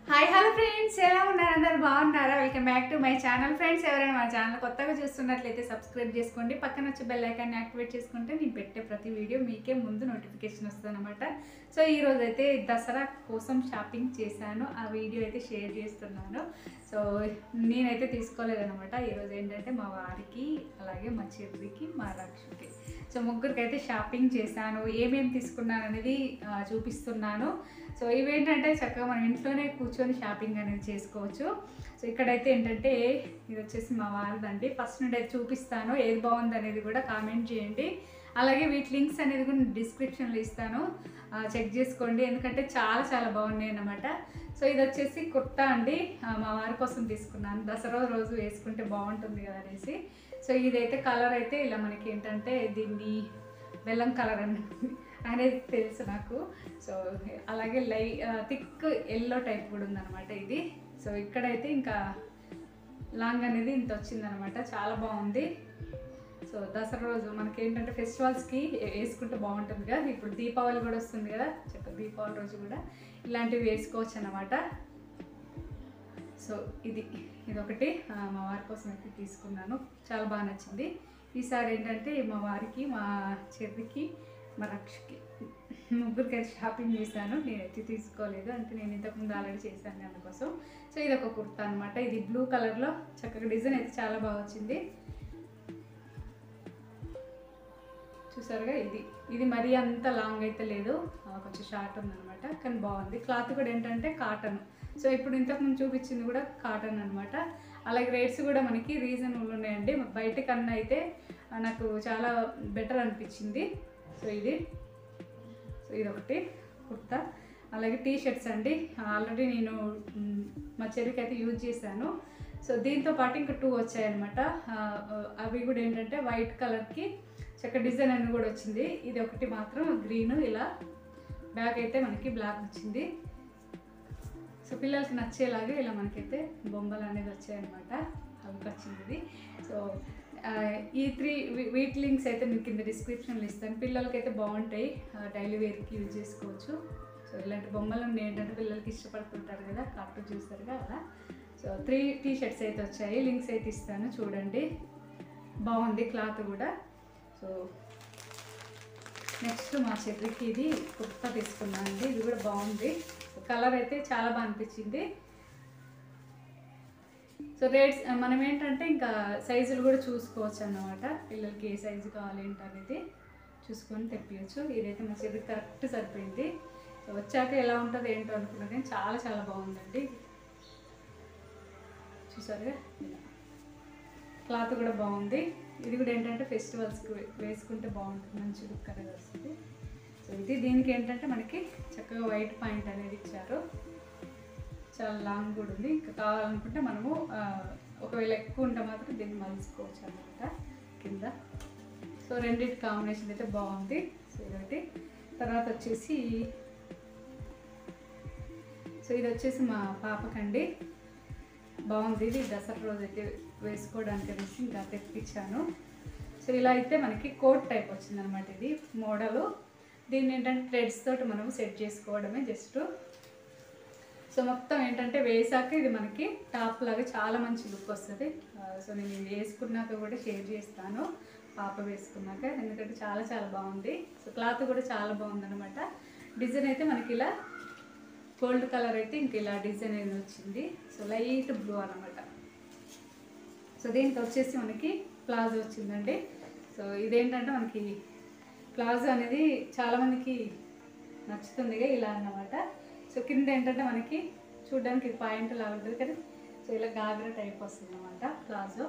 hi hello friends ఎలా ఉన్నారు అందరు బాగున్నారా welcome back to my channel friends ఎవరైనా మా ఛానల్ కొత్తగా చూస్తున్నట్లయితే సబ్స్క్రైబ్ చేసుకోండి పక్కన వచ్చి బెల్ ఐకాన్ని యాక్టివేట్ చేసుకుంటే నేను పెట్టే ప్రతి వీడియో మీకే ముందు నోటిఫికేషన్ వస్తుంది అనమాట సో ఈ రోజు అయితే దసరా కోసం షాపింగ్ చేశాను ఆ వీడియో అయితే షేర్ చేస్తున్నాను సో నేనైతే తీసుకోలేదనమాట ఈరోజు ఏంటంటే మా వారికి అలాగే మా చెల్లికి మా రక్షకి సో ముగ్గురికి అయితే షాపింగ్ చేశాను ఏమేమి తీసుకున్నాను అనేది ఆ, చూపిస్తున్నాను సో ఇవేంటంటే చక్కగా మనం ఇంట్లోనే కూర్చొని షాపింగ్ అనేది చేసుకోవచ్చు సో ఇక్కడైతే ఏంటంటే ఇది వచ్చేసి మా వారిదండి ఫస్ట్ నుండి అయితే చూపిస్తాను ఏది బాగుంది అనేది కూడా కామెంట్ చేయండి అలాగే వీటి లింక్స్ అనేది కూడా డిస్క్రిప్షన్లో ఇస్తాను చెక్ చేసుకోండి ఎందుకంటే చాలా చాలా బాగున్నాయి అన్నమాట సో ఇది వచ్చేసి కుర్తా అండి ఆ, మా వారి కోసం తీసుకున్నాను దసరా రోజు వేసుకుంటే బాగుంటుంది కదా అనేసి సో ఇదైతే కలర్ అయితే ఇలా మనకి ఏంటంటే దీన్ని బెల్లం కలర్ అని అనేది తెలుసు నాకు సో అలాగే లై థిక్ ఎల్లో టైప్ కూడా ఉందన్నమాట ఇది సో ఇక్కడైతే ఇంకా లాంగ్ అనేది ఇంత వచ్చిందనమాట చాలా బాగుంది సో దసరా రోజు మనకి ఏంటంటే ఫెస్టివల్స్కి వేసుకుంటే బాగుంటుంది కదా ఇప్పుడు దీపావళి కూడా వస్తుంది కదా చెప్ప దీపావళి రోజు కూడా ఇలాంటివి వేసుకోవచ్చు అన్నమాట సో ఇది ఇదొకటి ఆ, మా వారి కోసం అయితే తీసుకున్నాను చాలా బాగా నచ్చింది ఈసారి ఏంటంటే మా వారికి మా చెర్రికి మా రక్షకి ముగ్గురికి అయితే షాపింగ్ చేశాను నేనైతే తీసుకోలేదు అంటే నేను ఇంతకుముందు ఆల్రెడీ చేశాను అందుకోసం సో ఇది ఒక కుర్తా అనమాట ఇది బ్లూ కలర్లో చక్కగా డిజైన్ అయితే చాలా బాగా వచ్చింది చూసారుగా ఇది ఇది మరీ అంత లాంగ్ అయితే లేదు ఆ, కొంచెం షార్ట్ ఉందన్నమాట కానీ బాగుంది క్లాత్ కూడా ఏంటంటే కాటన్ సో ఇప్పుడు ఇంతకుముందు చూపించింది కూడా కాటన్ అనమాట అలాగే రేట్స్ కూడా మనకి రీజనబుల్ ఉన్నాయండి బయట కన్నా అయితే ఆ, నాకు చాలా బెటర్ అనిపించింది సో ఇది సో ఇది ఒకటి కుర్తా అలాగే టీ షర్ట్స్ అండి ఆల్రెడీ నేను మ్, మా చెల్లికి అయితే యూజ్ చేశాను సో దీంతో పాటు ఇంకా టూ వచ్చాయన్నమాట ఆ, ఆ, అవి కూడా ఏంటంటే వైట్ కలర్కి చక్క డిజైన్ అనేది కూడా వచ్చింది ఇది ఒకటి మాత్రం గ్రీన్ ఇలా బ్యాక్ అయితే మనకి బ్లాక్ వచ్చింది సో పిల్లలకి నచ్చేలాగా ఇలా మనకైతే బొమ్మలు అనేది వచ్చాయన్నమాట అవి వచ్చింది ఇది సో ఆ, ఈ త్రీ వీ- వీటి లింక్స్ అయితే మీకు కింద డిస్క్రిప్షన్లో ఇస్తాను పిల్లలకి అయితే బాగుంటాయి డైలీ వేర్కి యూజ్ చేసుకోవచ్చు సో ఇలాంటి బొమ్మలు ఏంటంటే పిల్లలకి ఇష్టపడుతుంటారు కదా కార్టూన్ చూస్తారుగా అలా సో త్రీ టీ షర్ట్స్ అయితే వచ్చాయి లింక్స్ అయితే ఇస్తాను చూడండి బాగుంది క్లాత్ కూడా సో నెక్స్ట్ మా చెర్రికి ఇది కుర్తా తీసుకున్నాను అండి ఇది కూడా బాగుంది కలర్ అయితే చాలా బాగా అనిపించింది సో రేట్స్ మనం ఏంటంటే ఇంకా సైజులు కూడా చూసుకోవచ్చు అన్నమాట పిల్లలకి ఏ సైజు కావాలి ఏంటి అనేది చూసుకొని తెప్పించచ్చు ఇదైతే మా చెర్రికి కరెక్ట్ సరిపోయింది సో వచ్చాక ఎలా ఉంటుంది ఏంటో అనుకున్నాను కానీ చాలా చాలా బాగుందండి చూసారుగా ఇలా క్లాత్ కూడా బాగుంది ఇది కూడా ఏంటంటే ఫెస్టివల్స్కి వే- వేసుకుంటే బాగుంటుంది మంచి లుక్ అనేది వస్తుంది సో ఇది దీనికి ఏంటంటే మనకి చక్కగా వైట్ పాయింట్ అనేది ఇచ్చారు చాలా లాంగ్ కూడా ఉంది ఇంకా కావాలనుకుంటే మనము ఆ, ఒకవేళ ఎక్కువ ఉంటే మాత్రం దీన్ని మలుచుకోవచ్చు అనమాట కింద సో రెండింటి కాంబినేషన్ అయితే బాగుంది సో ఇదొకటి తర్వాత వచ్చేసి సో ఇది వచ్చేసి మా పాపకండి బాగుంది ఇది దసరా రోజు అయితే వేసుకోవడానికి అనేసి ఇంకా తెప్పించాను సో ఇలా అయితే మనకి కోట్ టైప్ వచ్చింది అనమాట ఇది మోడలు దీన్ని ఏంటంటే థ్రెడ్స్ తోటి మనం సెట్ చేసుకోవడమే జస్ట్ సో మొత్తం ఏంటంటే వేసాక ఇది మనకి టాప్ లాగా చాలా మంచి లుక్ వస్తుంది ఆ, సో నేను ఇది వేసుకున్నాక కూడా షేర్ చేస్తాను పాప వేసుకున్నాక ఎందుకంటే చాలా చాలా బాగుంది సో క్లాత్ కూడా చాలా బాగుంది అనమాట డిజైన్ అయితే మనకి ఇలా గోల్డ్ కలర్ అయితే ఇంక ఇలా డిజైన్ అనేది వచ్చింది సో లైట్ బ్లూ అనమాట సో దీనికి వచ్చేసి మనకి ప్లాజో వచ్చిందండి సో ఇదేంటంటే మనకి ప్లాజో అనేది చాలామందికి నచ్చుతుందిగా ఇలా అన్నమాట సో కింద ఏంటంటే మనకి చూడడానికి పాయింట్ లాగా ఉంటుంది కానీ సో ఇలా గాగ్రా టైప్ వస్తుంది అనమాట ప్లాజో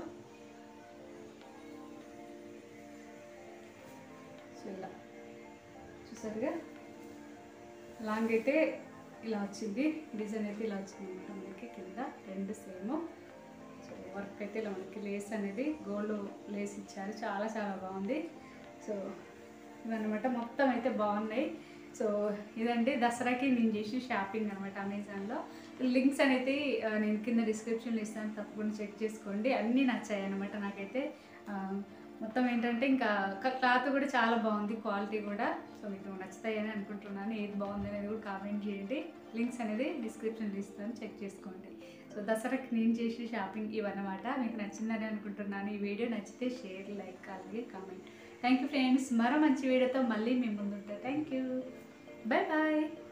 సో ఇలా చూసారుగా లాంగ్ అయితే ఇలా వచ్చింది డిజైన్ అయితే ఇలా వచ్చింది అనమాట మనకి కింద రెండు సేమ్ సో వర్క్ అయితే ఇలా మనకి లేస్ అనేది గోల్డ్ లేస్ ఇచ్చారు చాలా చాలా బాగుంది సో ఇవన్నమాట మొత్తం అయితే బాగున్నాయి సో ఇదండి దసరాకి నేను చేసిన షాపింగ్ అనమాట అమెజాన్లో లింక్స్ అనేది ఆ, నేను కింద డిస్క్రిప్షన్లో ఇస్తాను తప్పకుండా చెక్ చేసుకోండి అన్నీ నచ్చాయి అనమాట నాకైతే ఆ, మొత్తం ఏంటంటే ఇంకా క్లాత్ కూడా చాలా బాగుంది క్వాలిటీ కూడా సో మీకు నచ్చుతాయని అనుకుంటున్నాను ఏది బాగుంది అనేది కూడా కామెంట్ చేయండి లింక్స్ అనేది డిస్క్రిప్షన్లో ఇస్తాను చెక్ చేసుకోండి సో దసరాకి నేను చేసి షాపింగ్ ఇవన్నమాట మీకు నచ్చిందని అనుకుంటున్నాను ఈ వీడియో నచ్చితే షేర్ లైక్ అలాగే కామెంట్ థ్యాంక్ యూ ఫ్రెండ్స్ మరో మంచి వీడియోతో మళ్ళీ మేము ముందుంటాం థ్యాంక్ యూ బాయ్ బాయ్